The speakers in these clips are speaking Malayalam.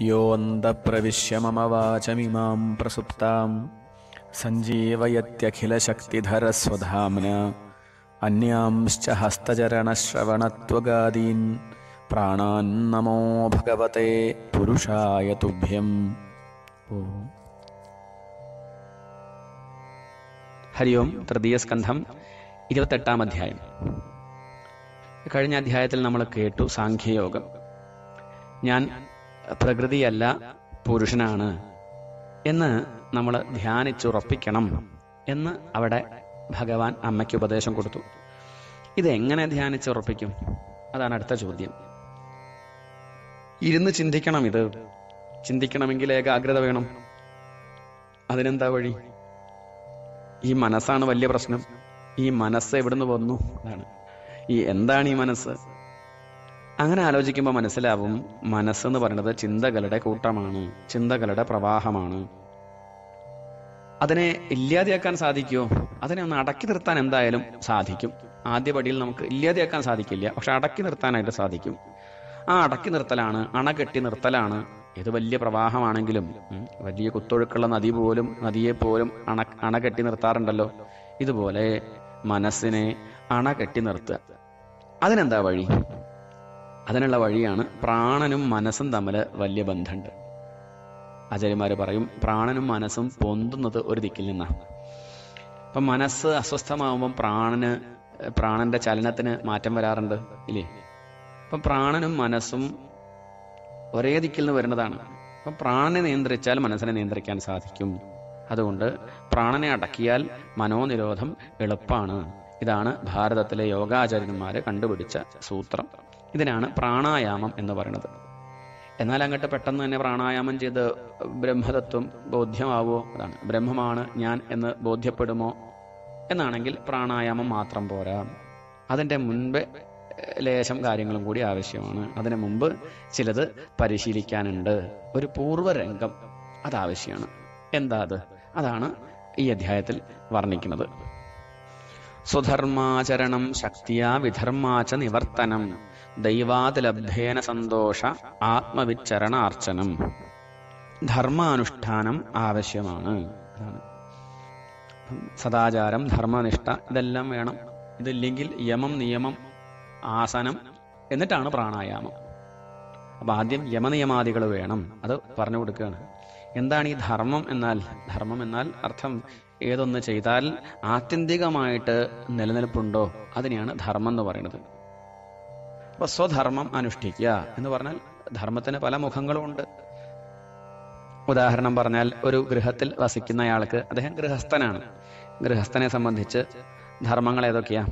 योऽन्तप्रविश्य मम वाचमिमां प्रसुप्तां सञ्जीवयत्यखिलशक्तिधरस्वधाम्ना अन्यांश्च हस्तचरणश्रवणत्वगादीन् प्राणान्नमो भगवते पुरुषाय तुभ्यम् ഓം ഹരി ഓം തൃതീയ സ്കന്ധം ഇരുപത്തെട്ടാം അധ്യായം കഴിഞ്ഞ അധ്യായത്തിൽ നമ്മൾ കേട്ടു സാഖ്യയോഗം ഞാൻ പ്രകൃതിയല്ല പുരുഷനാണ് എന്ന് നമ്മൾ ധ്യാനിച്ചുറപ്പിക്കണം എന്ന് അവിടെ ഭഗവാൻ അമ്മയ്ക്ക് ഉപദേശം കൊടുത്തു ഇതെങ്ങനെ ധ്യാനിച്ചുറപ്പിക്കും അതാണ് അടുത്ത ചോദ്യം ഇരുന്ന് ചിന്തിക്കണം ഇത് ചിന്തിക്കണമെങ്കിൽ ഏകാഗ്രത വേണം അതിനെന്താ വഴി ഈ മനസ്സാണ് വലിയ പ്രശ്നം ഈ മനസ്സ് എവിടുന്ന് വന്നു അതാണ് ഈ എന്താണ് ഈ മനസ്സ് അങ്ങനെ ആലോചിക്കുമ്പോൾ മനസ്സിലാവും മനസ്സെന്ന് പറയുന്നത് ചിന്തകളുടെ കൂട്ടമാണ് ചിന്തകളുടെ പ്രവാഹമാണ് അതിനെ ഇല്ലാതെയാക്കാൻ സാധിക്കുമോ അതിനെ ഒന്ന് അടക്കി നിർത്താൻ എന്തായാലും സാധിക്കും ആദ്യ പടിയിൽ നമുക്ക് ഇല്ലാതെയാക്കാൻ സാധിക്കില്ല പക്ഷെ അടക്കി നിർത്താനായിട്ട് സാധിക്കും ആ അടക്കി നിർത്തലാണ് അണകെട്ടി നിർത്തലാണ് ഇത് വലിയ പ്രവാഹമാണെങ്കിലും ഉം, വലിയ കുത്തൊഴുക്കുള്ള നദി പോലും നദിയെ പോലും അണ അണകെട്ടി നിർത്താറുണ്ടല്ലോ ഇതുപോലെ മനസ്സിനെ അണകെട്ടി നിർത്തുക അതിനെന്താ വഴി അതിനുള്ള വഴിയാണ് പ്രാണനും മനസ്സും തമ്മിൽ വലിയ ബന്ധമുണ്ട് ആചാര്യന്മാര് പറയും പ്രാണനും മനസ്സും പൊന്തുന്നത് ഒരു ദിക്കിൽ നിന്നാണ് അപ്പൊ മനസ്സ് അസ്വസ്ഥമാവുമ്പം പ്രാണന് പ്രാണന്റെ ചലനത്തിന് മാറ്റം വരാറുണ്ട് ഇല്ലേ അപ്പൊ പ്രാണനും മനസ്സും ഒരേ ദിക്കിൽ നിന്ന് വരുന്നതാണ് അപ്പൊ പ്രാണനെ നിയന്ത്രിച്ചാൽ മനസ്സിനെ നിയന്ത്രിക്കാൻ സാധിക്കും അതുകൊണ്ട് പ്രാണനെ അടക്കിയാൽ മനോനിരോധം എളുപ്പമാണ് ഇതാണ് ഭാരതത്തിലെ യോഗാചാര്യന്മാര് കണ്ടുപിടിച്ച സൂത്രം ഇതിനാണ് പ്രാണായാമം എന്ന് പറയുന്നത് എന്നാൽ അങ്ങോട്ട് പെട്ടെന്ന് തന്നെ പ്രാണായാമം ചെയ്ത് ബ്രഹ്മതത്വം ബോധ്യമാവോ അതാണ് ബ്രഹ്മമാണ് ഞാൻ എന്ന് ബോധ്യപ്പെടുമോ എന്നാണെങ്കിൽ പ്രാണായാമം മാത്രം പോരാ അതിൻ്റെ മുൻപ് ലേശം കാര്യങ്ങളും കൂടി ആവശ്യമാണ് അതിനു മുമ്പ് ചിലത് പരിശീലിക്കാനുണ്ട് ഒരു പൂർവ്വരംഗം അത് ആവശ്യമാണ് എന്താ അത് അതാണ് ഈ അധ്യായത്തിൽ വർണ്ണിക്കുന്നത് സ്വധർമാചരണം ശക്തിയാ വിധർമാച നിവർത്തനം ദൈവാതിലബ്ധേന സന്തോഷ ആത്മവിച്ചരണാർച്ചനം ധർമാനുഷ്ഠാനം ആവശ്യമാണ് അതാണ് അപ്പം സദാചാരം ധർമ്മനിഷ്ഠ ഇതെല്ലാം വേണം ഇതില്ലെങ്കിൽ യമം നിയമം ആസനം എന്നിട്ടാണ് പ്രാണായാമം അപ്പൊ ആദ്യം യമനിയമാദികൾ വേണം അത് പറഞ്ഞു കൊടുക്കുകയാണ് എന്താണ് ഈ ധർമ്മം എന്നാൽ ധർമ്മം എന്നാൽ അർത്ഥം ഏതൊന്ന് ചെയ്താൽ ആത്യന്തികമായിട്ട് നിലനിൽപ്പുണ്ടോ അതിനെയാണ് ധർമ്മം എന്ന് പറയുന്നത് അപ്പൊ സ്വധർമ്മം അനുഷ്ഠിക്കുക എന്ന് പറഞ്ഞാൽ ധർമ്മത്തിന് പല മുഖങ്ങളും ഉണ്ട് ഉദാഹരണം പറഞ്ഞാൽ ഒരു ഗൃഹത്തിൽ വസിക്കുന്നയാൾക്ക് അദ്ദേഹം ഗൃഹസ്ഥനാണ് ഗൃഹസ്ഥനെ സംബന്ധിച്ച് ധർമ്മങ്ങൾ ഏതൊക്കെയാ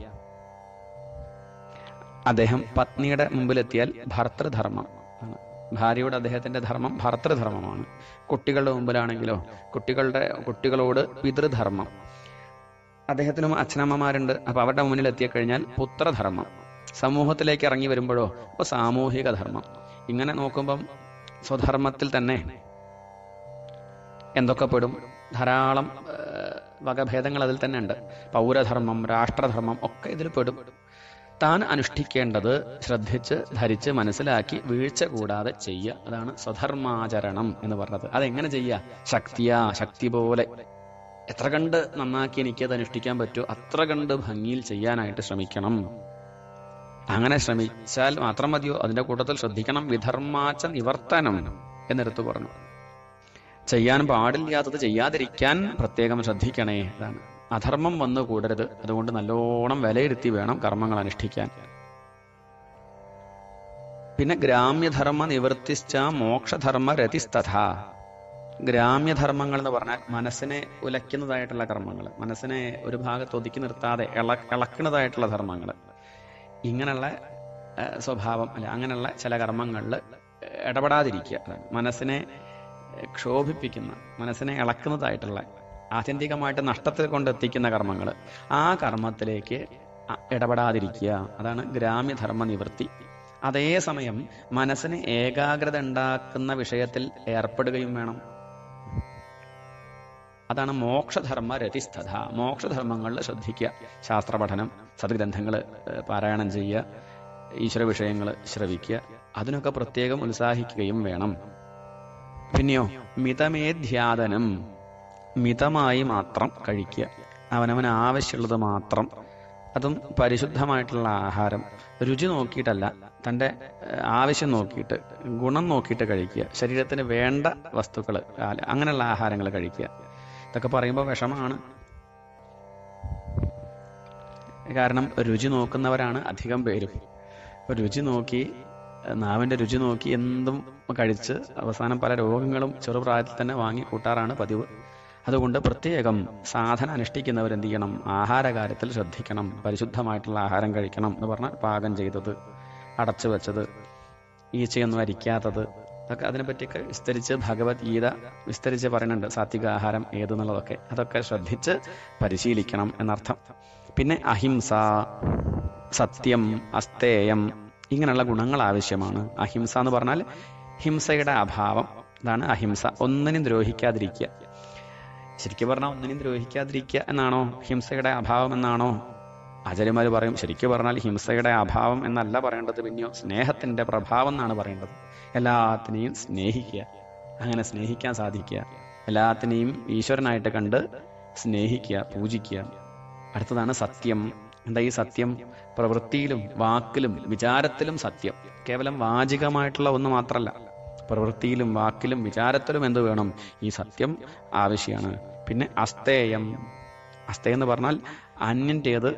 അദ്ദേഹം പത്നിയുടെ മുമ്പിലെത്തിയാൽ ഭർത്തൃധർമ്മം ആണ്. ഭാര്യയോട് അദ്ദേഹത്തിന്റെ ധർമ്മം ഭർത്തൃധർമ്മമാണ് കുട്ടികളുടെ മുമ്പിലാണെങ്കിലോ കുട്ടികളുടെ കുട്ടികളോട് പിതൃധർമ്മം അദ്ദേഹത്തിനും അച്ഛനമ്മമാരുണ്ട് അപ്പൊ അവരുടെ മുന്നിൽ എത്തിക്കഴിഞ്ഞാൽ പുത്രധർമ്മം സമൂഹത്തിലേക്ക് ഇറങ്ങി വരുമ്പോഴോ അപ്പൊ സാമൂഹിക ധർമ്മം ഇങ്ങനെ നോക്കുമ്പം സ്വധർമ്മത്തിൽ തന്നെ എന്തൊക്കെ പെടും ധാരാളം ഏഹ്, വകഭേദങ്ങൾ അതിൽ തന്നെ ഉണ്ട് പൗരധർമ്മം രാഷ്ട്രധർമ്മം ഒക്കെ ഇതിൽ പെടും താൻ അനുഷ്ഠിക്കേണ്ടത് ശ്രദ്ധിച്ച് ധരിച്ച് മനസ്സിലാക്കി വീഴ്ച കൂടാതെ ചെയ്യുക അതാണ് സ്വധർമാചരണം എന്ന് പറഞ്ഞത് അതെങ്ങനെ ചെയ്യുക ശക്തിയാ ശക്തി പോലെ എത്ര കണ്ട് നന്നാക്കി എനിക്ക് അത് അനുഷ്ഠിക്കാൻ പറ്റുമോ അത്ര കണ്ട് ഭംഗിയിൽ ചെയ്യാനായിട്ട് ശ്രമിക്കണം അങ്ങനെ ശ്രമിച്ചാൽ മാത്രം മതിയോ അതിന്റെ കൂട്ടത്തിൽ ശ്രദ്ധിക്കണം വിധർമാച്ച നിവർത്തനം എന്നെടുത്തു പറഞ്ഞു ചെയ്യാൻ പാടില്ലാത്തത് ചെയ്യാതിരിക്കാൻ പ്രത്യേകം ശ്രദ്ധിക്കണേ അതാണ് അധർമ്മം വന്നു കൂടരുത് അതുകൊണ്ട് നല്ലോണം വിലയിരുത്തി വേണം കർമ്മങ്ങൾ അനുഷ്ഠിക്കാൻ പിന്നെ ഗ്രാമ്യധർമ്മ നിവർത്തിച്ച മോക്ഷധർമ്മ രതിസ്തഥ ഗ്രാമ്യധർമ്മങ്ങൾ എന്ന് പറഞ്ഞാൽ മനസ്സിനെ ഉലയ്ക്കുന്നതായിട്ടുള്ള കർമ്മങ്ങൾ മനസ്സിനെ ഒരു ഭാഗത്ത് ഒതുക്കി നിർത്താതെ ഇള ഇളക്കുന്നതായിട്ടുള്ള ധർമ്മങ്ങൾ ഇങ്ങനെയുള്ള ഏഹ്, സ്വഭാവം അല്ല അങ്ങനെയുള്ള ചില കർമ്മങ്ങളിൽ ഇടപെടാതിരിക്കുക അതാണ് മനസ്സിനെ ഏഹ്, ക്ഷോഭിപ്പിക്കുന്ന മനസ്സിനെ ഇളക്കുന്നതായിട്ടുള്ള ആത്യന്തികമായിട്ട് നഷ്ടത്തിൽ കൊണ്ടെത്തിക്കുന്ന കർമ്മങ്ങൾ ആ കർമ്മത്തിലേക്ക് അ- ഇടപെടാതിരിക്കുക അതാണ് ഗ്രാമ്യധർമ്മ നിവൃത്തി അതേസമയം മനസ്സിന് ഏകാഗ്രത ഉണ്ടാക്കുന്ന വിഷയത്തിൽ ഏർപ്പെടുകയും വേണം അതാണ് രതിസ്ഥത മോക്ഷധർമ്മങ്ങളിൽ ശ്രദ്ധിക്കുക ശാസ്ത്ര പഠനം സദ്ഗ്രന്ഥങ്ങൾ പാരായണം ചെയ്യുക ഈശ്വര വിഷയങ്ങൾ ശ്രവിക്കുക അതിനൊക്കെ പ്രത്യേകം ഉത്സാഹിക്കുകയും വേണം പിന്നെയോ മിതമേധ്യാദനം മിതമായി മാത്രം കഴിക്കുക അവനവന് ആവശ്യമുള്ളത് മാത്രം അതും പരിശുദ്ധമായിട്ടുള്ള ആഹാരം രുചി നോക്കിയിട്ടല്ല തൻ്റെ ഏഹ്, ആവശ്യം നോക്കിയിട്ട് ഗുണം നോക്കിയിട്ട് കഴിക്കുക ശരീരത്തിന് വേണ്ട വസ്തുക്കൾ അങ്ങനെയുള്ള ആഹാരങ്ങൾ കഴിക്കുക ഇതൊക്കെ പറയുമ്പോൾ വിഷമാണ് കാരണം രുചി നോക്കുന്നവരാണ് അധികം പേരും ഇപ്പൊ രുചി നോക്കി ഏഹ്, നാവിന്റെ രുചി നോക്കി എന്തും കഴിച്ച് അവസാനം പല രോഗങ്ങളും ചെറുപ്രായത്തിൽ തന്നെ വാങ്ങി കൂട്ടാറാണ് പതിവ് അതുകൊണ്ട് പ്രത്യേകം സാധന അനുഷ്ഠിക്കുന്നവർ എന്ത് ചെയ്യണം ആഹാര കാര്യത്തിൽ ശ്രദ്ധിക്കണം പരിശുദ്ധമായിട്ടുള്ള ആഹാരം കഴിക്കണം എന്ന് പറഞ്ഞാൽ പാകം ചെയ്തത് അടച്ചു വെച്ചത് ഈച്ചയൊന്നും അരിക്കാത്തത് അതൊക്കെ അതിനെപ്പറ്റിയൊക്കെ വിസ്തരിച്ച് ഭഗവത്ഗീത വിസ്തരിച്ച് പറയുന്നുണ്ട് സാത്വിക ആഹാരം ഏതെന്നുള്ളതൊക്കെ അതൊക്കെ ശ്രദ്ധിച്ച് പരിശീലിക്കണം എന്നർത്ഥം പിന്നെ അഹിംസ സത്യം അസ്തേയം ഇങ്ങനെയുള്ള ഗുണങ്ങൾ ആവശ്യമാണ് അഹിംസ എന്ന് പറഞ്ഞാൽ ഹിംസയുടെ അഭാവം ഇതാണ് അഹിംസ ഒന്നിനും ദ്രോഹിക്കാതിരിക്കുക ശരിക്കും പറഞ്ഞാൽ ഒന്നിനും ദ്രോഹിക്കാതിരിക്കുക എന്നാണോ ഹിംസയുടെ അഭാവം എന്നാണോ ആചാര്യന്മാർ പറയും ശരിക്കും പറഞ്ഞാൽ ഹിംസയുടെ അഭാവം എന്നല്ല പറയേണ്ടത് പിന്നെയോ സ്നേഹത്തിന്റെ പ്രഭാവം എന്നാണ് പറയേണ്ടത് എല്ലാത്തിനെയും സ്നേഹിക്കുക അങ്ങനെ സ്നേഹിക്കാൻ സാധിക്കുക എല്ലാത്തിനെയും ഈശ്വരനായിട്ട് കണ്ട് സ്നേഹിക്കുക പൂജിക്കുക അടുത്തതാണ് സത്യം എന്താ ഈ സത്യം പ്രവൃത്തിയിലും വാക്കിലും വിചാരത്തിലും സത്യം കേവലം വാചികമായിട്ടുള്ള ഒന്ന് മാത്രമല്ല പ്രവൃത്തിയിലും വാക്കിലും വിചാരത്തിലും എന്ത് വേണം ഈ സത്യം ആവശ്യമാണ് പിന്നെ അസ്തേയം അസ്തേയം എന്ന് പറഞ്ഞാൽ അന്യൻ്റേത്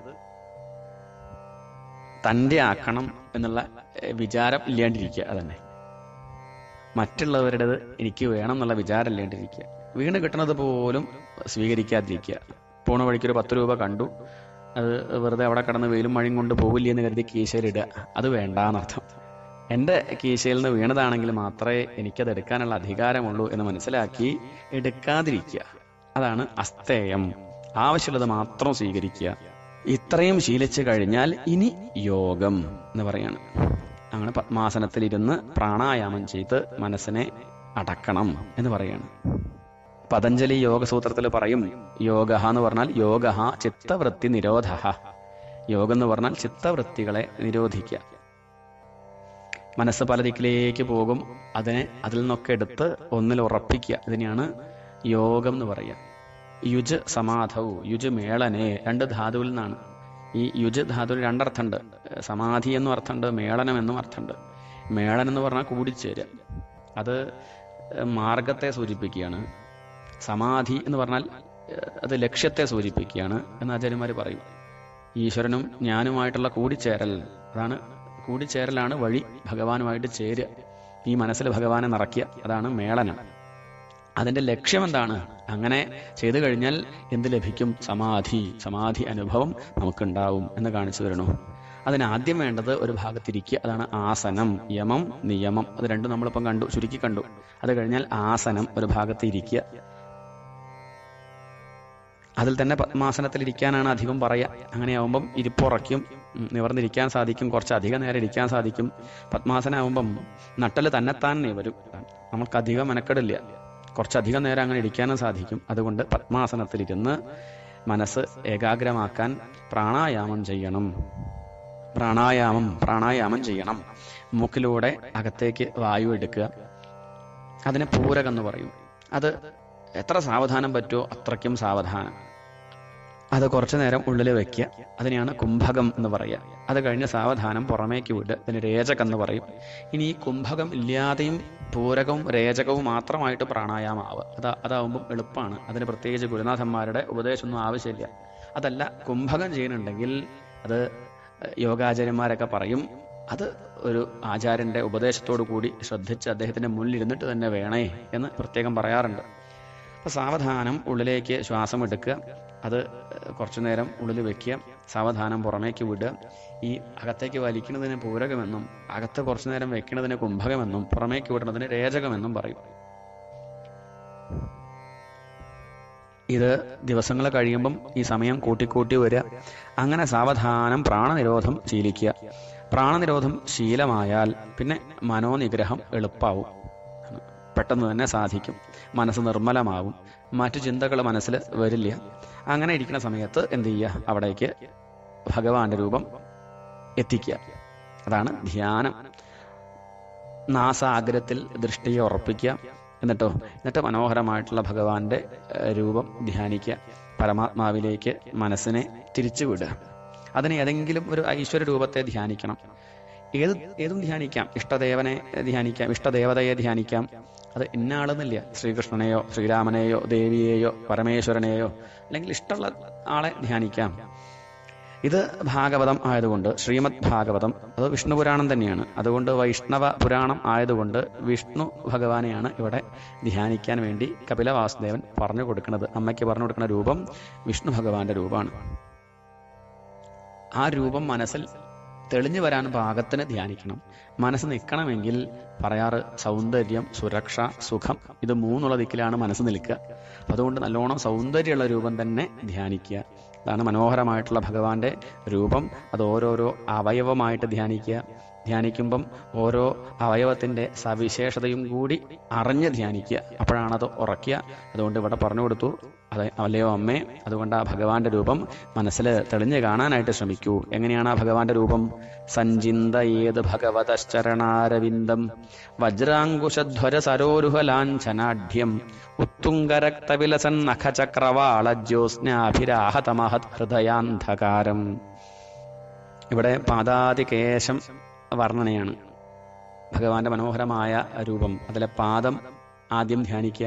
തൻ്റെ ആക്കണം എന്നുള്ള ഏഹ്, വിചാരം ഇല്ലാണ്ടിരിക്കുക അതന്നെ മറ്റുള്ളവരുടേത് എനിക്ക് വേണം എന്നുള്ള വിചാരം ഇല്ലാണ്ടിരിക്കുക വീണ് കിട്ടുന്നത് പോലും സ്വീകരിക്കാതിരിക്കുക പോണ വഴിക്ക് ഒരു പത്ത് രൂപ കണ്ടു അത് വെറുതെ അവിടെ കിടന്ന് വെയിലും മഴയും കൊണ്ട് പോവില്ല എന്ന് കരുതി കീശയിലിടുക അത് വേണ്ടാന്നർത്ഥം എൻ്റെ കീശയിൽ നിന്ന് വീണതാണെങ്കിൽ മാത്രമേ എനിക്കത് എടുക്കാനുള്ള അധികാരമുള്ളൂ എന്ന് മനസ്സിലാക്കി എടുക്കാതിരിക്കുക അതാണ് അസ്തേയം ആവശ്യമുള്ളത് മാത്രം സ്വീകരിക്കുക ഇത്രയും ശീലിച്ചു കഴിഞ്ഞാൽ ഇനി യോഗം എന്ന് പറയാണ് അങ്ങനെ പത്മാസനത്തിലിരുന്ന് പ്രാണായാമം ചെയ്ത് മനസ്സിനെ അടക്കണം എന്ന് പറയാണ് പതഞ്ജലി യോഗസൂത്രത്തിൽ പറയും യോഗ എന്ന് പറഞ്ഞാൽ യോഗ ചിത്തവൃത്തി നിരോധ യോഗം എന്ന് പറഞ്ഞാൽ ചിത്തവൃത്തികളെ നിരോധിക്കുക മനസ്സ് പല ദിക്കിലേക്ക് പോകും അതിനെ അതിൽ നിന്നൊക്കെ എടുത്ത് ഒന്നിൽ ഉറപ്പിക്കുക ഇതിനെയാണ് യോഗം എന്ന് പറയുക യുജ് സമാധവും യുജ് മേളനെ രണ്ട് ധാതുവിൽ നിന്നാണ് ഈ യുജ് ധാതുവിൽ രണ്ടർത്ഥമുണ്ട് സമാധി എന്നും അർത്ഥമുണ്ട് മേളനം എന്നും അർത്ഥമുണ്ട് മേളനം എന്ന് പറഞ്ഞാൽ കൂടിച്ചേരുക അത് മാർഗത്തെ സൂചിപ്പിക്കുകയാണ് സമാധി എന്ന് പറഞ്ഞാൽ ഏഹ്, അത് ലക്ഷ്യത്തെ സൂചിപ്പിക്കുകയാണ് എന്ന് ആചാര്യന്മാർ പറയും ഈശ്വരനും ഞാനുമായിട്ടുള്ള കൂടിച്ചേരൽ അതാണ് കൂടിച്ചേരലാണ് വഴി ഭഗവാനുമായിട്ട് ചേരുക ഈ മനസ്സിൽ ഭഗവാനെ നിറയ്ക്കുക അതാണ് മേളനം അതിന്റെ ലക്ഷ്യം എന്താണ് അങ്ങനെ ചെയ്തു കഴിഞ്ഞാൽ എന്ത് ലഭിക്കും സമാധി സമാധി അനുഭവം നമുക്കുണ്ടാവും എന്ന് കാണിച്ചു തരണു അതിന് ആദ്യം വേണ്ടത് ഒരു ഭാഗത്തിരിക്കുക അതാണ് ആസനം യമം നിയമം അത് രണ്ടും നമ്മളിപ്പം കണ്ടു ചുരുക്കി കണ്ടു അത് കഴിഞ്ഞാൽ ആസനം ഒരു ഭാഗത്ത് ഇരിക്കുക അതിൽ തന്നെ പത്മാസനത്തിൽ ഇരിക്കാനാണ് അധികം പറയുക അങ്ങനെയാവുമ്പം ഇരിപ്പുറയ്ക്കും ഉം, നിവർന്നിരിക്കാൻ സാധിക്കും കുറച്ച് അധികം നേരം ഇരിക്കാൻ സാധിക്കും പത്മാസനാവുമ്പം നട്ടല് തന്നെത്താൻ വരും നമുക്ക് അധികം മെനക്കെടില്ല കുറച്ചധികം നേരം അങ്ങനെ ഇരിക്കാനും സാധിക്കും അതുകൊണ്ട് പത്മാസനത്തിലിരുന്ന് മനസ്സ് ഏകാഗ്രമാക്കാൻ പ്രാണായാമം ചെയ്യണം പ്രാണായാമം പ്രാണായാമം ചെയ്യണം മൂക്കിലൂടെ അകത്തേക്ക് വായു എടുക്കുക അതിനെ പൂരകം എന്ന് പറയും അത് എത്ര സാവധാനം പറ്റുമോ അത്രയ്ക്കും സാവധാനം അത് കുറച്ചു നേരം ഉള്ളിൽ വെക്കുക അതിനെയാണ് കുംഭകം എന്ന് പറയുക അത് കഴിഞ്ഞ് സാവധാനം പുറമേക്ക് വിടുക അതിന് രേചകം എന്ന് പറയും ഇനി ഈ കുംഭകം ഇല്ലാതെയും പൂരകവും രേചകവും മാത്രമായിട്ട് പ്രാണായാമാവുക അതാ അതാവുമ്പം എളുപ്പമാണ് അതിന് പ്രത്യേകിച്ച് ഗുരുനാഥന്മാരുടെ ഉപദേശമൊന്നും ആവശ്യമില്ല അതല്ല കുംഭകം ചെയ്യുന്നുണ്ടെങ്കിൽ അത് യോഗാചാര്യന്മാരൊക്കെ പറയും അത് ഒരു ആചാര്യന്റെ ഉപദേശത്തോടു കൂടി ശ്രദ്ധിച്ച് അദ്ദേഹത്തിന്റെ മുന്നിലിരുന്നിട്ട് തന്നെ വേണേ എന്ന് പ്രത്യേകം പറയാറുണ്ട് അപ്പൊ സാവധാനം ഉള്ളിലേക്ക് ശ്വാസം എടുക്കുക അത് കുറച്ചു നേരം ഉള്ളിൽ വെക്കുക സാവധാനം പുറമേക്ക് വിടുക ഈ അകത്തേക്ക് വലിക്കുന്നതിന് പൂരകമെന്നും അകത്ത് കുറച്ചു നേരം വെക്കുന്നതിന് കുംഭകമെന്നും പുറമേക്ക് വിടുന്നതിന് രേചകമെന്നും പറയും ഇത് ദിവസങ്ങൾ കഴിയുമ്പം ഈ സമയം കൂട്ടിക്കൂട്ടി വരിക അങ്ങനെ സാവധാനം പ്രാണനിരോധം ശീലിക്കുക പ്രാണനിരോധം ശീലമായാൽ പിന്നെ മനോനിഗ്രഹം എളുപ്പാവും പെട്ടെന്ന് തന്നെ സാധിക്കും മനസ്സ് നിർമ്മലമാവും മറ്റു ചിന്തകൾ മനസ്സിൽ വരില്ല അങ്ങനെ ഇരിക്കുന്ന സമയത്ത് എന്ത് ചെയ്യുക അവിടേക്ക് ഭഗവാന്റെ രൂപം എത്തിക്കുക അതാണ് ധ്യാനം നാസാഗ്രത്തിൽ ദൃഷ്ടിയെ ഉറപ്പിക്കുക എന്നിട്ടോ എന്നിട്ട് മനോഹരമായിട്ടുള്ള ഭഗവാന്റെ ഏഹ്, രൂപം ധ്യാനിക്കുക പരമാത്മാവിലേക്ക് മനസ്സിനെ തിരിച്ചുവിടുക അതിന് ഏതെങ്കിലും ഒരു ഐശ്വര്യ രൂപത്തെ ധ്യാനിക്കണം ഏത് ഏതും ധ്യാനിക്കാം ഇഷ്ടദേവനെ ധ്യാനിക്കാം ഇഷ്ടദേവതയെ ധ്യാനിക്കാം അത് ഇന്ന ആളെന്നില്ല ശ്രീകൃഷ്ണനെയോ ശ്രീരാമനെയോ ദേവിയെയോ പരമേശ്വരനെയോ അല്ലെങ്കിൽ ഇഷ്ടമുള്ള ആളെ ധ്യാനിക്കാം ഇത് ഭാഗവതം ആയതുകൊണ്ട് ശ്രീമദ് ഭാഗവതം അത് വിഷ്ണു പുരാണം തന്നെയാണ് അതുകൊണ്ട് വൈഷ്ണവ പുരാണം ആയതുകൊണ്ട് വിഷ്ണു ഭഗവാനെയാണ് ഇവിടെ ധ്യാനിക്കാൻ വേണ്ടി കപില വാസുദേവൻ പറഞ്ഞു കൊടുക്കുന്നത് അമ്മയ്ക്ക് പറഞ്ഞു കൊടുക്കുന്ന രൂപം വിഷ്ണു ഭഗവാന്റെ രൂപമാണ് ആ രൂപം മനസ്സിൽ തെളിഞ്ഞു വരാൻ പാകത്തിന് ധ്യാനിക്കണം മനസ്സ് നിൽക്കണമെങ്കിൽ പറയാറ് സൗന്ദര്യം സുരക്ഷ സുഖം ഇത് മൂന്നുള്ള ദിക്കിലാണ് മനസ്സ് നിൽക്കുക അപ്പൊ അതുകൊണ്ട് നല്ലോണം സൗന്ദര്യമുള്ള രൂപം തന്നെ ധ്യാനിക്കുക അതാണ് മനോഹരമായിട്ടുള്ള ഭഗവാന്റെ രൂപം അത് ഓരോരോ അവയവമായിട്ട് ധ്യാനിക്കുക ധ്യാനിക്കുമ്പം ഓരോ അവയവത്തിന്റെ സവിശേഷതയും കൂടി അറിഞ്ഞ് ധ്യാനിക്കുക അപ്പോഴാണ് അത് ഉറക്കുക അതുകൊണ്ട് ഇവിടെ പറഞ്ഞു കൊടുത്തു അതെ അല്ലയോ അമ്മേ അതുകൊണ്ട് ആ ഭഗവാന്റെ രൂപം മനസ്സിൽ തെളിഞ്ഞു കാണാനായിട്ട് ശ്രമിക്കൂ എങ്ങനെയാണ് ആ ഭഗവാന്റെ രൂപം സഞ്ചിന്ത ഏത് ഭഗവതശ്ചരണാരവിന്ദം വജ്രാങ്കുശധ്വര സരോരുഹ ലാഞ്ചനാഢ്യം ഉത്തുംഗരക്തവിലസൻ നഖചക്രവാള ജ്യോത്സ്നാഭിരാഹതമഹത് ഹൃദയാന്ധകാരം ഇവിടെ പാദാതികേശം വർണ്ണനയാണ് ഭഗവാന്റെ മനോഹരമായ രൂപം അതിലെ പാദം ആദ്യം ധ്യാനിക്കുക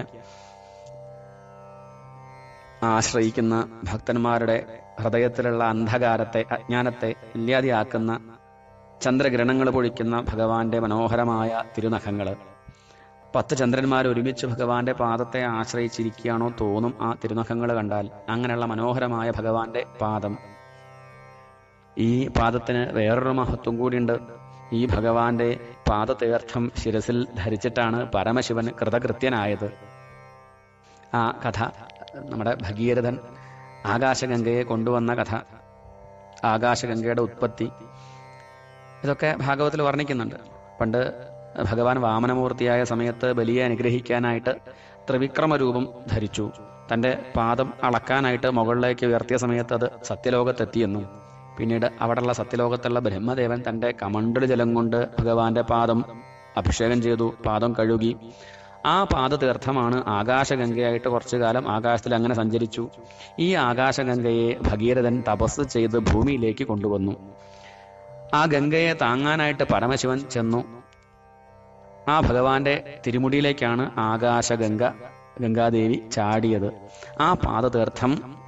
ആശ്രയിക്കുന്ന ഭക്തന്മാരുടെ ഹൃദയത്തിലുള്ള അന്ധകാരത്തെ അജ്ഞാനത്തെ ഇല്ലാതെയാക്കുന്ന ചന്ദ്രഗ്രഹണങ്ങൾ പൊഴിക്കുന്ന ഭഗവാന്റെ മനോഹരമായ തിരുനഖങ്ങള് പത്ത് ചന്ദ്രന്മാർ ഒരുമിച്ച് ഭഗവാന്റെ പാദത്തെ ആശ്രയിച്ചിരിക്കുകയാണോ തോന്നും ആ തിരുനഖങ്ങൾ കണ്ടാൽ അങ്ങനെയുള്ള മനോഹരമായ ഭഗവാന്റെ പാദം ഈ പാദത്തിന് വേറൊരു മഹത്വം കൂടിയുണ്ട് ഈ ഭഗവാന്റെ പാദതീർത്ഥം ശിരസിൽ ധരിച്ചിട്ടാണ് പരമശിവൻ കൃതകൃത്യനായത് ആ കഥ നമ്മുടെ ഭഗീരഥൻ ആകാശഗംഗയെ കൊണ്ടുവന്ന കഥ ആകാശഗംഗയുടെ ഉത്പത്തി ഇതൊക്കെ ഭാഗവത്തിൽ വർണ്ണിക്കുന്നുണ്ട് പണ്ട് ഭഗവാൻ വാമനമൂർത്തിയായ സമയത്ത് ബലിയെ അനുഗ്രഹിക്കാനായിട്ട് ത്രിവിക്രമ രൂപം ധരിച്ചു തന്റെ പാദം അളക്കാനായിട്ട് മുകളിലേക്ക് ഉയർത്തിയ സമയത്ത് അത് സത്യലോകത്തെത്തിയെന്നും പിന്നീട് അവിടെയുള്ള സത്യലോകത്തുള്ള ബ്രഹ്മദേവൻ തന്റെ കമണ്ടൽ ജലം കൊണ്ട് ഭഗവാന്റെ പാദം അഭിഷേകം ചെയ്തു പാദം കഴുകി ആ പാദതീർത്ഥമാണ് ആകാശഗംഗയായിട്ട് കുറച്ചു കാലം ആകാശത്തിൽ അങ്ങനെ സഞ്ചരിച്ചു ഈ ആകാശഗംഗയെ ഭഗീരഥൻ തപസ് ചെയ്ത് ഭൂമിയിലേക്ക് കൊണ്ടുവന്നു ആ ഗംഗയെ താങ്ങാനായിട്ട് പരമശിവൻ ചെന്നു ആ ഭഗവാന്റെ തിരുമുടിയിലേക്കാണ് ആകാശഗംഗ ഗംഗാദേവി ചാടിയത് ആ പാദതീർത്ഥം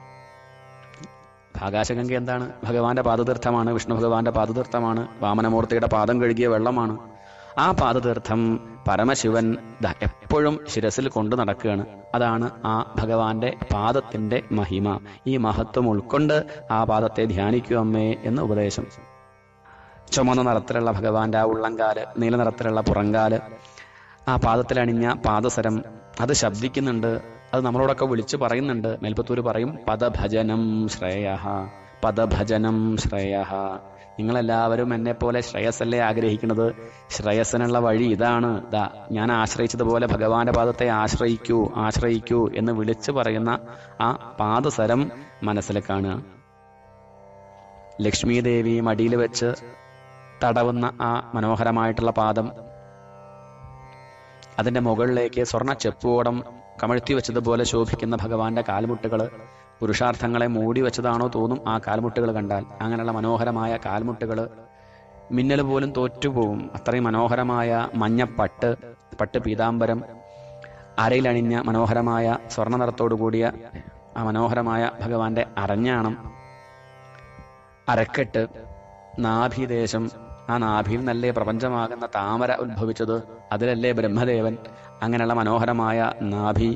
ആകാശഗംഗ എന്താണ് ഭഗവാന്റെ പാദതീർത്ഥമാണ് വിഷ്ണു ഭഗവാന്റെ പാദതീർത്ഥമാണ് വാമനമൂർത്തിയുടെ പാദം കഴുകിയ വെള്ളമാണ് ആ പാദതീർത്ഥം പരമശിവൻ ദാ എപ്പോഴും ശിരസിൽ കൊണ്ടു നടക്കുകയാണ് അതാണ് ആ ഭഗവാന്റെ പാദത്തിന്റെ മഹിമ ഈ മഹത്വം ഉൾക്കൊണ്ട് ആ പാദത്തെ ധ്യാനിക്കൂ അമ്മേ എന്ന് ഉപദേശം ചുമന്ന നിറത്തിലുള്ള ഭഗവാന്റെ ആ ഉള്ളംകാല് നീല നിറത്തിലുള്ള പുറങ്കാല് ആ പാദത്തിലണിഞ്ഞ പാദസരം അത് ശബ്ദിക്കുന്നുണ്ട് അത് നമ്മളോടൊക്കെ വിളിച്ചു പറയുന്നുണ്ട് മേൽപ്പത്തൂര് പറയും പദഭജനം ശ്രേയ പദഭജനം ശ്രേയ നിങ്ങളെല്ലാവരും എന്നെ പോലെ ശ്രേയസ്സല്ലേ ആഗ്രഹിക്കുന്നത് ശ്രേയസ്സിനുള്ള വഴി ഇതാണ് ദാ ഞാൻ ആശ്രയിച്ചതുപോലെ ഭഗവാന്റെ പാദത്തെ ആശ്രയിക്കൂ ആശ്രയിക്കൂ എന്ന് വിളിച്ചു പറയുന്ന ആ പാദസരം മനസ്സിൽ കാണുക ലക്ഷ്മി ദേവി മടിയിൽ വെച്ച് തടവുന്ന ആ മനോഹരമായിട്ടുള്ള പാദം അതിന്റെ മുകളിലേക്ക് സ്വർണ്ണ ചെപ്പുവോടം കമഴ്ത്തി വെച്ചതുപോലെ ശോഭിക്കുന്ന ഭഗവാന്റെ കാൽമുട്ടുകള് പുരുഷാർത്ഥങ്ങളെ മൂടി വെച്ചതാണോ തോന്നും ആ കാൽമുട്ടുകൾ കണ്ടാൽ അങ്ങനെയുള്ള മനോഹരമായ കാൽമുട്ടുകള് മിന്നൽ പോലും തോറ്റുപോകും അത്രയും മനോഹരമായ മഞ്ഞപ്പട്ട് പട്ട് പീതാംബരം അരയിലണിഞ്ഞ മനോഹരമായ സ്വർണ്ണ നിറത്തോടു കൂടിയ ആ മനോഹരമായ ഭഗവാന്റെ അരഞ്ഞാണം അരക്കെട്ട് നാഭിദേശം ആ നാഭിയിൽ നല്ലേ പ്രപഞ്ചമാകുന്ന താമര ഉത്ഭവിച്ചത് അതിലല്ലേ ബ്രഹ്മദേവൻ അങ്ങനെയുള്ള മനോഹരമായ നാഭി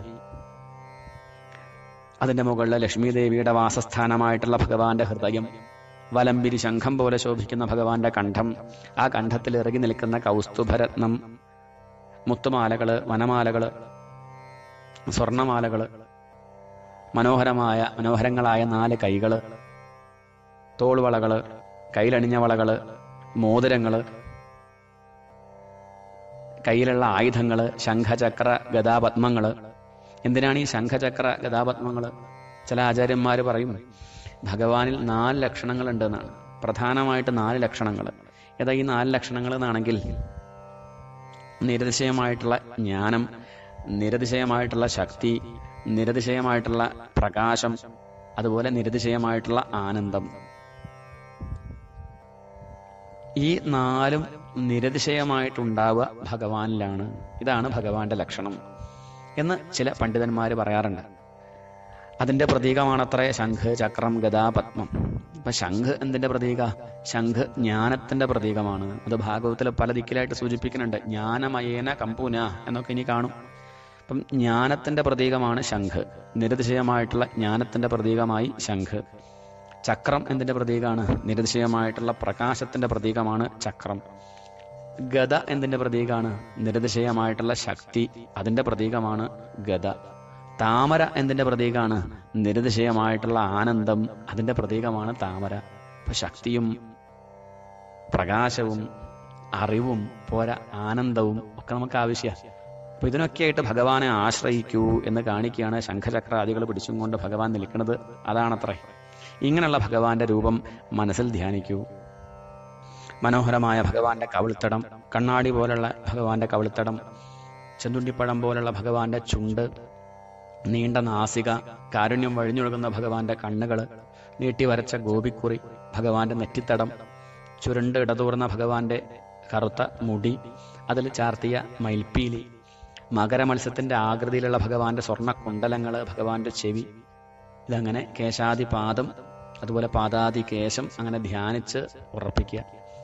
അതിന്റെ മുകളിൽ ലക്ഷ്മി ദേവിയുടെ വാസസ്ഥാനമായിട്ടുള്ള ഭഗവാന്റെ ഹൃദയം വലംബിരി ശംഖം പോലെ ശോഭിക്കുന്ന ഭഗവാന്റെ കണ്ഠം ആ കണ്ഠത്തിൽ ഇറങ്ങി നിൽക്കുന്ന കൗസ്തുഭരത്നം മുത്തുമാലകള് വനമാലകള് സ്വർണമാലകള് മനോഹരമായ മനോഹരങ്ങളായ നാല് കൈകള് തോൾവളകള് കയ്യിലണിഞ്ഞ വളകള് മോതിരങ്ങള് കയ്യിലുള്ള ആയുധങ്ങള് ശംഖചക്ര ഗതാപത്മങ്ങള് എന്തിനാണ് ഈ ശംഖചക്ര ഗതാപത്മങ്ങള് ചില ആചാര്യന്മാര് പറയും ഭഗവാനിൽ നാല് ലക്ഷണങ്ങളുണ്ട് എന്നാണ് പ്രധാനമായിട്ട് നാല് ലക്ഷണങ്ങൾ ഏതാ ഈ നാല് ലക്ഷണങ്ങൾ എന്നാണെങ്കിൽ നിരതിശയമായിട്ടുള്ള ജ്ഞാനം നിരതിശയമായിട്ടുള്ള ശക്തി നിരതിശയമായിട്ടുള്ള പ്രകാശം അതുപോലെ നിരതിശയമായിട്ടുള്ള ആനന്ദം ഈ നാലും നിരതിശയമായിട്ടുണ്ടാവുക ഭഗവാനിലാണ് ഇതാണ് ഭഗവാന്റെ ലക്ഷണം എന്ന് ചില പണ്ഡിതന്മാർ പറയാറുണ്ട് അതിന്റെ പ്രതീകമാണത്രേ ശംഖ് ചക്രം ഗദാ പത്മം ഇപ്പൊ ശംഖ് എന്തിന്റെ പ്രതീക ശംഖ് ജ്ഞാനത്തിന്റെ പ്രതീകമാണ് അത് ഭാഗവത്തിൽ പല ദിക്കിലായിട്ട് സൂചിപ്പിക്കുന്നുണ്ട് ജ്ഞാനമയേന കമ്പൂന എന്നൊക്കെ ഇനി കാണും അപ്പം ജ്ഞാനത്തിന്റെ പ്രതീകമാണ് ശംഖ് നിരതിശയമായിട്ടുള്ള ജ്ഞാനത്തിന്റെ പ്രതീകമായി ശംഖ് ചക്രം എന്തിന്റെ പ്രതീകമാണ് നിരതിശയമായിട്ടുള്ള പ്രകാശത്തിന്റെ പ്രതീകമാണ് ചക്രം ഗദ എന്തിന്റെ പ്രതീകമാണ് നിരതിശയമായിട്ടുള്ള ശക്തി അതിന്റെ പ്രതീകമാണ് ഗദ താമര എന്തിന്റെ പ്രതീകമാണ് നിരതിശയമായിട്ടുള്ള ആനന്ദം അതിന്റെ പ്രതീകമാണ് താമര അപ്പൊ ശക്തിയും പ്രകാശവും അറിവും പോരാ ആനന്ദവും ഒക്കെ നമുക്ക് ആവശ്യമാണ് അപ്പൊ ഇതിനൊക്കെയായിട്ട് ഭഗവാനെ ആശ്രയിക്കൂ എന്ന് കാണിക്കുകയാണ് ശംഖചക്രാദികൾ പിടിച്ചും കൊണ്ട് ഭഗവാൻ നിൽക്കുന്നത് അതാണത്രേ ഇങ്ങനെയുള്ള ഭഗവാന്റെ രൂപം മനസ്സിൽ ധ്യാനിക്കൂ മനോഹരമായ ഭഗവാന്റെ കവിൾത്തടം കണ്ണാടി പോലുള്ള ഭഗവാന്റെ കവിൾത്തടം ചെന്തുണ്ടിപ്പഴം പോലുള്ള ഭഗവാന്റെ ചുണ്ട് നീണ്ട നാസിക കാരുണ്യം വഴിഞ്ഞൊഴുകുന്ന ഭഗവാന്റെ കണ്ണുകൾ നീട്ടി വരച്ച ഗോപിക്കുറി ഭഗവാന്റെ നെറ്റിത്തടം ചുരുണ്ട് ഇടതൂർന്ന ഭഗവാന്റെ കറുത്ത മുടി അതിൽ ചാർത്തിയ മയിൽപ്പീലി മകരമത്സ്യത്തിന്റെ ആകൃതിയിലുള്ള ഭഗവാന്റെ സ്വർണ്ണ കുണ്ടലങ്ങൾ ഭഗവാന്റെ ചെവി ഇതങ്ങനെ കേശാദി പാദം അതുപോലെ പാദാദി കേശം അങ്ങനെ ധ്യാനിച്ച് ഉറപ്പിക്കുക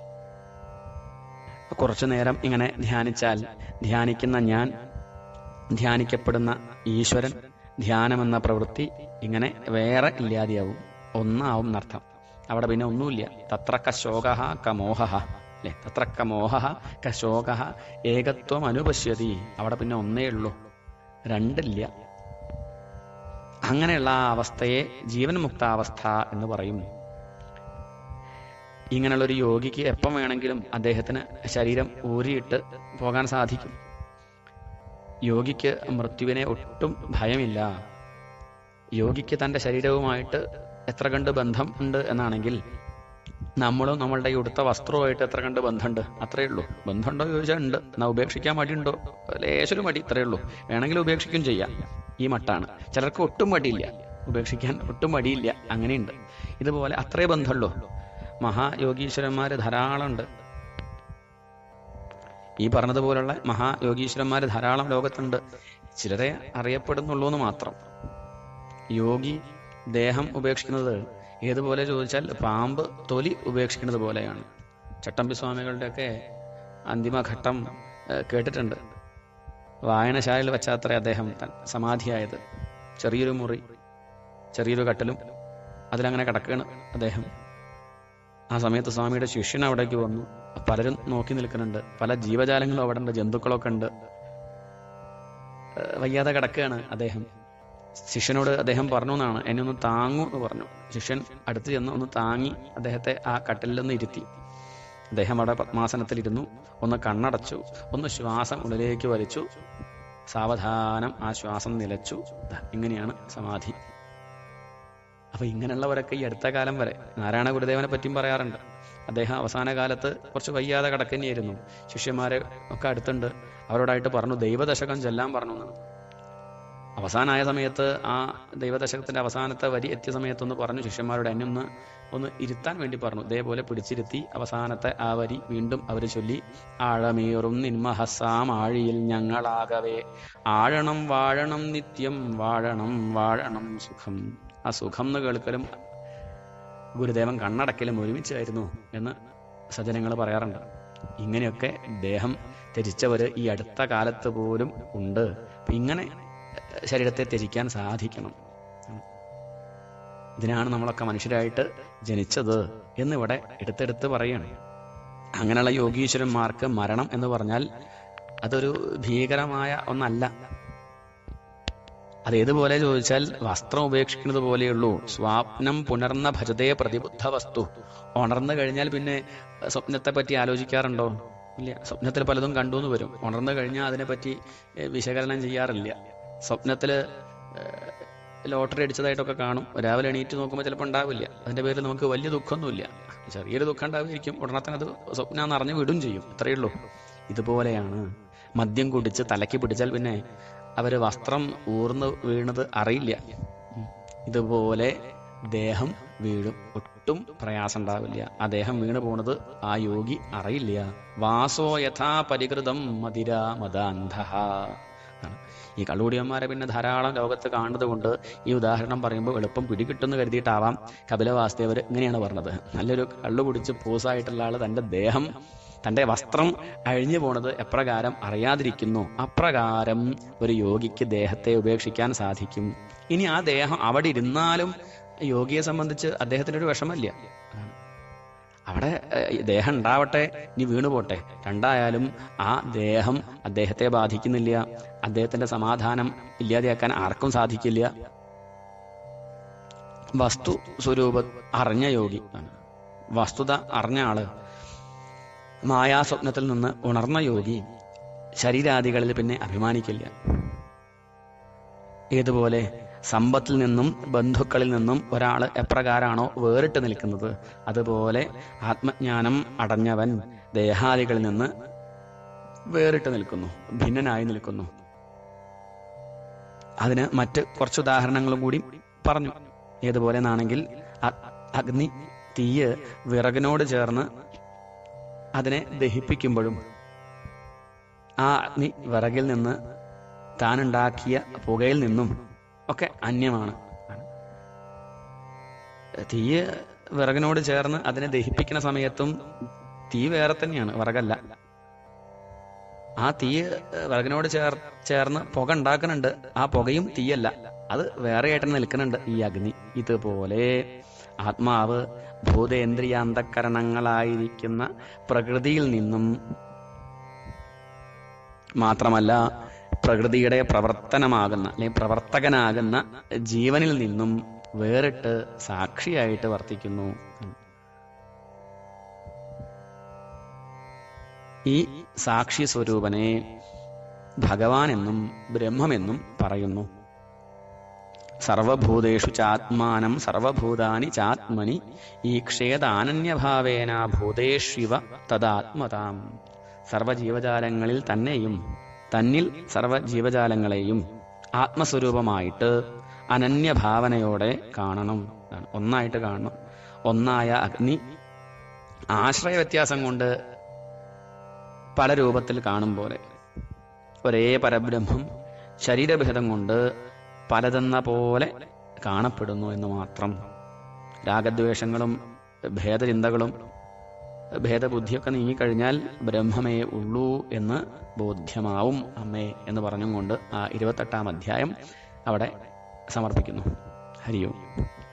കുറച്ചു നേരം ഇങ്ങനെ ധ്യാനിച്ചാൽ ധ്യാനിക്കുന്ന ഞാൻ ധ്യാനിക്കപ്പെടുന്ന ഈശ്വരൻ ധ്യാനമെന്ന പ്രവൃത്തി ഇങ്ങനെ വേറെ ഇല്ലാതെയാവും ഒന്നാവും എന്നർത്ഥം അവിടെ പിന്നെ ഒന്നുമില്ല തത്രക്ക ശോക കമോഹ അല്ലെ തത്രക്ക മോഹ കശോക ഏകത്വം അനുപശ്യതി അവിടെ പിന്നെ ഒന്നേ ഉള്ളൂ രണ്ടില്ല അങ്ങനെയുള്ള ആ അവസ്ഥയെ ജീവൻ മുക്താവസ്ഥ എന്ന് പറയും ഇങ്ങനെയുള്ള ഒരു യോഗിക്ക് എപ്പം വേണമെങ്കിലും അദ്ദേഹത്തിന് ശരീരം ഊരിയിട്ട് പോകാൻ സാധിക്കും യോഗിക്ക് മൃത്യുവിനെ ഒട്ടും ഭയമില്ല യോഗിക്ക് തന്റെ ശരീരവുമായിട്ട് എത്ര കണ്ട് ബന്ധം ഉണ്ട് എന്നാണെങ്കിൽ നമ്മളും നമ്മളുടെ ഈ ഉടുത്ത വസ്ത്രവുമായിട്ട് എത്ര കണ്ട് ബന്ധമുണ്ട് അത്രയേ ഉള്ളൂ ബന്ധമുണ്ടോ ചോദിച്ചാൽ ഉണ്ട് എന്നാ ഉപേക്ഷിക്കാൻ മടിയുണ്ടോ ലേശൊരു മടി ഇത്രയേ ഉള്ളൂ വേണമെങ്കിൽ ഉപേക്ഷിക്കും ചെയ്യാം ഈ മട്ടാണ് ചിലർക്ക് ഒട്ടും മടിയില്ല ഉപേക്ഷിക്കാൻ ഒട്ടും മടിയില്ല അങ്ങനെയുണ്ട് ഇതുപോലെ അത്രേ ബന്ധമുള്ളൂ മഹായോഗീശ്വരന്മാര് ധാരാളം ഉണ്ട് ഈ പറഞ്ഞതുപോലുള്ള മഹായോഗീശ്വരന്മാര് ധാരാളം ലോകത്തുണ്ട് ചിലരെ അറിയപ്പെടുന്നുള്ളൂ എന്ന് മാത്രം യോഗി ദേഹം ഉപേക്ഷിക്കുന്നത് ഏതുപോലെ ചോദിച്ചാൽ പാമ്പ് തൊലി ഉപേക്ഷിക്കുന്നത് പോലെയാണ് ചട്ടമ്പി സ്വാമികളുടെ ഒക്കെ അന്തിമഘട്ടം ഏഹ്, കേട്ടിട്ടുണ്ട് വായനശാലയിൽ വെച്ചാത്രേ അദ്ദേഹം തൻ സമാധിയായത് ചെറിയൊരു മുറി ചെറിയൊരു കട്ടിലും അതിലങ്ങനെ കിടക്കുകയാണ് അദ്ദേഹം ആ സമയത്ത് സ്വാമിയുടെ ശിഷ്യൻ അവിടേക്ക് വന്നു പലരും നോക്കി നിൽക്കുന്നുണ്ട് പല ജീവജാലങ്ങളും അവിടെ ഉണ്ട് ജന്തുക്കളൊക്കെ ഉണ്ട് ഏഹ് വയ്യാതെ കിടക്കുകയാണ് അദ്ദേഹം ശിഷ്യനോട് അദ്ദേഹം പറഞ്ഞു എന്നാണ് എന്നെ ഒന്ന് താങ്ങൂ എന്ന് പറഞ്ഞു ശിഷ്യൻ അടുത്ത് ചെന്ന് ഒന്ന് താങ്ങി അദ്ദേഹത്തെ ആ കട്ടിലിൽ നിന്ന് ഇരുത്തി അദ്ദേഹം അവിടെ പത്മാസനത്തിലിരുന്നു ഒന്ന് കണ്ണടച്ചു ഒന്ന് ശ്വാസം ഉള്ളിലേക്ക് വലിച്ചു സാവധാനം ആ ശ്വാസം നിലച്ചു ദാ ഇങ്ങനെയാണ് സമാധി അപ്പൊ ഇങ്ങനെയുള്ളവരൊക്കെ ഈ അടുത്ത കാലം വരെ നാരായണ ഗുരുദേവനെ പറ്റിയും പറയാറുണ്ട് അദ്ദേഹം അവസാന കാലത്ത് കുറച്ച് വയ്യാതെ കിടക്കുന്നതായിരുന്നു ശിഷ്യന്മാരെ ഒക്കെ അടുത്തുണ്ട് അവരോടായിട്ട് പറഞ്ഞു ദൈവദശകം ചെല്ലാൻ പറഞ്ഞു എന്നാണ് അവസാനമായ സമയത്ത് ആ ദൈവദശകത്തിന്റെ അവസാനത്തെ വരി എത്തിയ സമയത്തൊന്ന് പറഞ്ഞു ശിഷ്യന്മാരോട് എന്നെ ഒന്ന് ഒന്ന് ഇരുത്താൻ വേണ്ടി പറഞ്ഞു ഇതേപോലെ പിടിച്ചിരുത്തി അവസാനത്തെ ആ വരി വീണ്ടും അവർ ചൊല്ലി ആഴമേറും നിന്മഹസാം ആഴിയിൽ ഞങ്ങളാകവേ ആഴണം വാഴണം നിത്യം വാഴണം വാഴണം സുഖം ആ സുഖം എന്ന് കേൾക്കലും ഗുരുദേവൻ കണ്ണടക്കലും ഒരുമിച്ചായിരുന്നു എന്ന് സജ്ജനങ്ങൾ പറയാറുണ്ട് ഇങ്ങനെയൊക്കെ ദേഹം ത്യജിച്ചവര് ഈ അടുത്ത കാലത്ത് പോലും ഉണ്ട് അപ്പൊ ഇങ്ങനെ ശരീരത്തെ ത്യജിക്കാൻ സാധിക്കണം ഇതിനാണ് നമ്മളൊക്കെ മനുഷ്യരായിട്ട് ജനിച്ചത് എന്നിവിടെ എടുത്തെടുത്ത് പറയാണ് അങ്ങനെയുള്ള യോഗീശ്വരന്മാർക്ക് മരണം എന്ന് പറഞ്ഞാൽ അതൊരു ഭീകരമായ ഒന്നല്ല അത് ഏതുപോലെ ചോദിച്ചാൽ വസ്ത്രം ഉപേക്ഷിക്കുന്നത് പോലെയുള്ളൂ സ്വാപ്നം പുനർന്ന ഭജതയെ പ്രതിബുദ്ധ വസ്തു ഉണർന്നു കഴിഞ്ഞാൽ പിന്നെ സ്വപ്നത്തെ പറ്റി ആലോചിക്കാറുണ്ടോ ഇല്ല സ്വപ്നത്തിൽ പലതും കണ്ടു എന്ന് വരും ഉണർന്നു കഴിഞ്ഞാൽ അതിനെപ്പറ്റി ഏഹ്, വിശകലനം ചെയ്യാറില്ല സ്വപ്നത്തില് ഏഹ്, ലോട്ടറി അടിച്ചതായിട്ടൊക്കെ കാണും രാവിലെ എണീറ്റ് നോക്കുമ്പോൾ ചിലപ്പോൾ ഉണ്ടാവില്ല അതിന്റെ പേരിൽ നമുക്ക് വലിയ ദുഃഖമൊന്നുമില്ല ചെറിയൊരു ദുഃഖം ഉണ്ടാവുമായിരിക്കും ഉടനെ തന്നെ അത് സ്വപ്നം അറിഞ്ഞ് വിടും ചെയ്യും അത്രയേ ഉള്ളൂ ഇതുപോലെയാണ് മദ്യം കുടിച്ച് തലയ്ക്ക് പിടിച്ചാൽ പിന്നെ അവര് വസ്ത്രം ഊർന്ന് വീണത് അറിയില്ല ഉം. ഇതുപോലെ ദേഹം വീഴും ഒട്ടും പ്രയാസം ഉണ്ടാവില്ല ആ ദേഹം വീണ് പോണത് ആ യോഗി അറിയില്ല വാസോ യഥാ പരികൃതം മതിര മദാന്ധ ഈ കള്ളുകുടിയന്മാരെ പിന്നെ ധാരാളം ലോകത്ത് കാണുന്നത് കൊണ്ട് ഈ ഉദാഹരണം പറയുമ്പോൾ എളുപ്പം പിടികിട്ടുമെന്ന് കരുതിയിട്ടാവാം കപിലവാസ്തേവർ ഇങ്ങനെയാണ് പറഞ്ഞത് നല്ലൊരു കള്ളു കുടിച്ച് പൂസായിട്ടുള്ള ആള് തന്റെ ദേഹം തന്റെ വസ്ത്രം അഴിഞ്ഞു പോണത് എപ്രകാരം അറിയാതിരിക്കുന്നു അപ്രകാരം ഒരു യോഗിക്ക് ദേഹത്തെ ഉപേക്ഷിക്കാൻ സാധിക്കും ഇനി ആ ദേഹം അവിടെ ഇരുന്നാലും യോഗിയെ സംബന്ധിച്ച് അദ്ദേഹത്തിന് ഒരു വിഷമല്ല അവിടെ ഏഹ്, ദേഹം ഉണ്ടാവട്ടെ ഇനി വീണു പോട്ടെ രണ്ടായാലും ആ ദേഹം അദ്ദേഹത്തെ ബാധിക്കുന്നില്ല അദ്ദേഹത്തിന്റെ സമാധാനം ഇല്ലാതെയാക്കാൻ ആർക്കും സാധിക്കില്ല വസ്തു സ്വരൂപ അറിഞ്ഞ യോഗി ആണ്. വസ്തുത അറിഞ്ഞ ആള് മായാസ്വപ്നത്തിൽ നിന്ന് ഉണർന്ന യോഗി ശരീരാദികളിൽ പിന്നെ അഭിമാനിക്കില്ല ഏതുപോലെ സമ്പത്തിൽ നിന്നും ബന്ധുക്കളിൽ നിന്നും ഒരാൾ എപ്രകാരാണോ വേറിട്ട് നിൽക്കുന്നത് അതുപോലെ ആത്മജ്ഞാനം അടഞ്ഞവൻ ദേഹാദികളിൽ നിന്ന് വേറിട്ട് നിൽക്കുന്നു ഭിന്നനായി നിൽക്കുന്നു അതിന് മറ്റ് കുറച്ച് ഉദാഹരണങ്ങളും കൂടി പറഞ്ഞു ഏതുപോലെ എന്നാണെങ്കിൽ അ- അഗ്നി തീയ് വിറകിനോട് ചേർന്ന് അതിനെ ദഹിപ്പിക്കുമ്പോഴും ആ അഗ്നി വിറകിൽ നിന്ന് താനുണ്ടാക്കിയ പുകയിൽ നിന്നും ഒക്കെ അന്യമാണ് തീയ് വിറകിനോട് ചേർന്ന് അതിനെ ദഹിപ്പിക്കുന്ന സമയത്തും തീ വേറെ തന്നെയാണ് വിറകല്ല ആ തീ വിറകിനോട് ചേർ ചേർന്ന് പുക ഉണ്ടാക്കുന്നുണ്ട് ആ പുകയും തീയല്ല അത് വേറെ ആയിട്ട് നിൽക്കുന്നുണ്ട് ഈ അഗ്നി ഇതുപോലെ ആത്മാവ് ഭൂതേന്ദ്രിയാന്തക്കരണങ്ങളായിരിക്കുന്ന പ്രകൃതിയിൽ നിന്നും മാത്രമല്ല പ്രകൃതിയുടെ പ്രവർത്തനമാകുന്ന അല്ലെങ്കിൽ പ്രവർത്തകനാകുന്ന ജീവനിൽ നിന്നും വേറിട്ട് സാക്ഷിയായിട്ട് വർത്തിക്കുന്നു ഈ സാക്ഷി സ്വരൂപനെ ഭഗവാൻ എന്നും ബ്രഹ്മമെന്നും പറയുന്നു സർവഭൂതേഷു ചാത്മാനം സർവഭൂതാനി ചാത്മനി ഈക്ഷേതാനന്യഭാവേന ഭൂതേഷ്വിവ തദാത്മതാം സർവജീവജാലങ്ങളിൽ തന്നെയും തന്നിൽ സർവജീവജാലങ്ങളെയും ആത്മസ്വരൂപമായിട്ട് അനന്യഭാവനയോടെ കാണണം എന്നാണ്. ഒന്നായിട്ട് കാണണം ഒന്നായ അഗ്നി ആശ്രയ വ്യത്യാസം കൊണ്ട് പല രൂപത്തിൽ കാണും പോലെ ഒരേ പരബ്രഹ്മം ശരീരഭേദം കൊണ്ട് പലതെന്ന പോലെ കാണപ്പെടുന്നു എന്ന് മാത്രം രാഗദ്വേഷങ്ങളും ഭേദചിന്തകളും ഭേദബുദ്ധിയൊക്കെ നീങ്ങിക്കഴിഞ്ഞാൽ ബ്രഹ്മമേ ഉള്ളൂ എന്ന് ബോധ്യമാവും അമ്മേ എന്ന് പറഞ്ഞും കൊണ്ട് ആ ഇരുപത്തെട്ടാം അധ്യായം അവിടെ സമർപ്പിക്കുന്നു ഹരിയോം